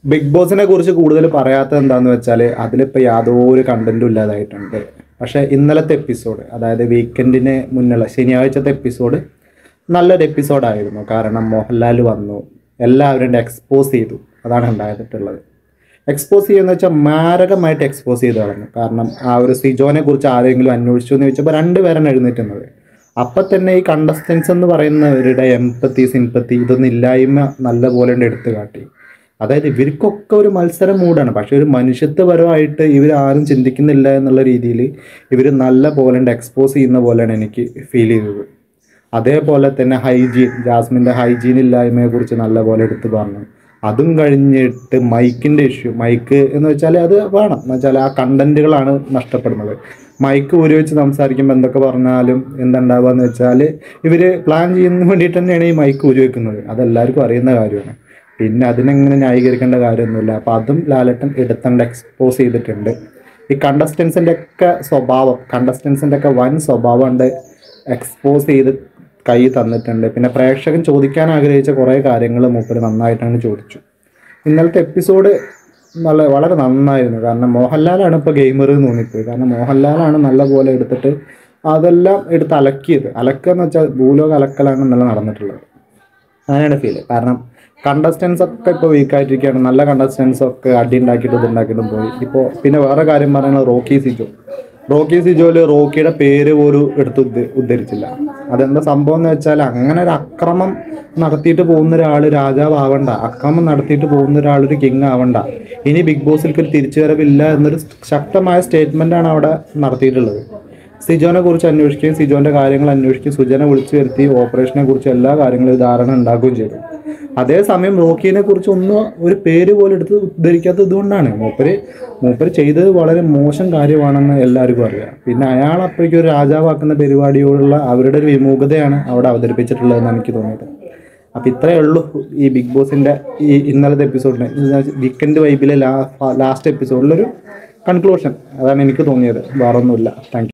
big ബോസിനെ കുറിച്ച് കൂടുതൽ പറയാത്തത് എന്താണെന്ന് വെച്ചാൽ അതിലിപ്പോൾ യാതൊരു കണ്ടന്റും ഇല്ലാതായിട്ടുണ്ട് പക്ഷേ ഇന്നലത്തെ എപ്പിസോഡ് അതായത് വീക്കെൻഡിന് മുന്നുള്ള ശനിയാഴ്ചത്തെ എപ്പിസോഡ് നല്ലൊരു എപ്പിസോഡായിരുന്നു കാരണം മോഹൻലാൽ വന്നു എല്ലാവരും എക്സ്പോസ് ചെയ്തു അതാണ് ഉണ്ടായിട്ടുള്ളത് എക്സ്പോസ് ചെയ്യുന്ന വെച്ചാൽ മാരകമായിട്ട് എക്സ്പോസ് ചെയ്ത് കളഞ്ഞു കാരണം ആ ഒരു സിജോനെ കുറിച്ച് ആരെങ്കിലും അന്വേഷിച്ചു എന്ന് ചോദിച്ചപ്പോൾ രണ്ടുപേരാണ് എഴുന്നേറ്റുന്നത് അപ്പം തന്നെ ഈ കണ്ടസ്റ്റൻസ് എന്ന് പറയുന്നവരുടെ എംപത്തി സിമ്പത്തി ഇതൊന്നും ഇല്ലായ്മ നല്ലപോലെ എടുത്തു കാട്ടി അതായത് ഇവർക്കൊക്കെ ഒരു മത്സര മൂടാണ് പക്ഷെ ഒരു മനുഷ്യത്വപരമായിട്ട് ഇവർ ആരും ചിന്തിക്കുന്നില്ല എന്നുള്ള രീതിയിൽ ഇവർ നല്ല പോലെ എക്സ്പോസ് ചെയ്യുന്ന പോലെയാണ് എനിക്ക് ഫീൽ ചെയ്തത് അതേപോലെ തന്നെ ഹൈജീൻ ജാസ്മിൻ്റെ ഹൈജീൻ ഇല്ലായ്മയെ കുറിച്ച് നല്ലപോലെ എടുത്തു പറഞ്ഞു അതും കഴിഞ്ഞിട്ട് മൈക്കിൻ്റെ ഇഷ്യൂ മൈക്ക് എന്ന് വെച്ചാൽ അത് വേണം എന്ന് വെച്ചാൽ ആ കണ്ടന്റുകളാണ് നഷ്ടപ്പെടുന്നത് മൈക്ക് ഊരി വെച്ച് സംസാരിക്കുമ്പോൾ എന്തൊക്കെ പറഞ്ഞാലും എന്തുണ്ടാവുക എന്ന് വെച്ചാൽ ഇവർ പ്ലാൻ ചെയ്യുന്നതിന് വേണ്ടിയിട്ട് തന്നെയാണ് ഈ മൈക്ക് ഊരി വെക്കുന്നത് അതെല്ലാവർക്കും അറിയുന്ന കാര്യമാണ് പിന്നെ അതിനെങ്ങനെ ന്യായീകരിക്കേണ്ട കാര്യമൊന്നുമില്ല അപ്പം അതും ലാലട്ടൻ എടുത്തണ്ട് എക്സ്പോസ് ചെയ്തിട്ടുണ്ട് ഈ കണ്ടസ്റ്റൻസിൻ്റെ ഒക്കെ സ്വഭാവം കണ്ടസ്റ്റൻസിൻ്റെ ഒക്കെ വൻ സ്വഭാവം ഉണ്ട് എക്സ്പോസ് ചെയ്ത് കൈ തന്നിട്ടുണ്ട് പിന്നെ പ്രേക്ഷകൻ ചോദിക്കാൻ ആഗ്രഹിച്ച കുറേ കാര്യങ്ങൾ മൂപ്പര് നന്നായിട്ടാണ് ചോദിച്ചു ഇന്നലത്തെ എപ്പിസോഡ് നല്ല വളരെ നന്നായിരുന്നു കാരണം മോഹൻലാലാണ് ഇപ്പോൾ ഗെയിമർ എന്ന് തോന്നിപ്പോയി കാരണം മോഹൻലാലാണ് നല്ല പോലെ എടുത്തിട്ട് അതെല്ലാം എടുത്ത് അലക്കിയത് അലക്കുക എന്ന് വെച്ചാൽ ഭൂലോക അലക്കലാണ് ഇന്നലെ നടന്നിട്ടുള്ളത് അങ്ങനെയാണ് ഫീൽ കാരണം കണ്ടസ്റ്റൻസ് ഒക്കെ ഇപ്പോൾ വീക്കായിട്ടിരിക്കുകയാണ് നല്ല കണ്ടസ്റ്റൻസ് ഒക്കെ അടി ഉണ്ടാക്കിയിട്ട് ഇതുണ്ടാക്കിയിട്ടും പോയി ഇപ്പോൾ പിന്നെ വേറെ കാര്യം പറയുന്നത് റോക്കി സിജോ റോക്കി സിജോയിൽ റോക്കിയുടെ പേര് പോലും എടുത്ത് ഉദ്ധ- ഉദ്ധരിച്ചില്ല അതെന്താ സംഭവം എന്ന് വെച്ചാൽ അങ്ങനെ ഒരു അക്രമം നടത്തിയിട്ട് പോകുന്ന ഒരാൾ രാജാവ് ആവണ്ട അക്രമം നടത്തിയിട്ട് പോകുന്ന ഒരാൾ ഒരു കിങ് ആവണ്ട ഇനി ബിഗ് ബോസിലേക്ക് ഒരു തിരിച്ചുവരവില്ല എന്നൊരു ശക്തമായ സ്റ്റേറ്റ്മെന്റ് ആണ് അവിടെ നടത്തിയിട്ടുള്ളത് സിജോനെ കുറിച്ച് അന്വേഷിക്കുകയും സിജോന്റെ കാര്യങ്ങൾ അന്വേഷിക്കുകയും സുജനെ വിളിച്ചു വരുത്തി ഓപ്പറേഷനെ കുറിച്ച് എല്ലാ കാര്യങ്ങളും ധാരണ ഉണ്ടാക്കുകയും ചെയ്തു അതേസമയം റോക്കിനെ കുറിച്ച് ഒന്നും ഒരു പേര് പോലും എടുത്ത് ഉദ്ധരിക്കാത്തത് ഇതുകൊണ്ടാണ് മൂപ്പര് മൂപ്പര് ചെയ്തത് വളരെ മോശം കാര്യമാണെന്ന് എല്ലാവർക്കും അറിയാം പിന്നെ അയാൾ അപ്പോഴേക്കും ഒരു രാജാവാക്കുന്ന പരിപാടിയോടുള്ള അവരുടെ ഒരു വിമുഖതയാണ് അവിടെ അവതരിപ്പിച്ചിട്ടുള്ളതെന്ന് എനിക്ക് തോന്നിയത് അപ്പം ഇത്രയേ ഉള്ളൂ ഈ ബിഗ് ബോസിൻ്റെ ഈ ഇന്നലത്തെ എപ്പിസോഡിന് വീക്കെൻഡ് വൈബിലെ ലാ ലാസ്റ്റ് എപ്പിസോഡിലൊരു കൺക്ലൂഷൻ അതാണ് എനിക്ക് തോന്നിയത് വേറൊന്നുമില്ല താങ്ക്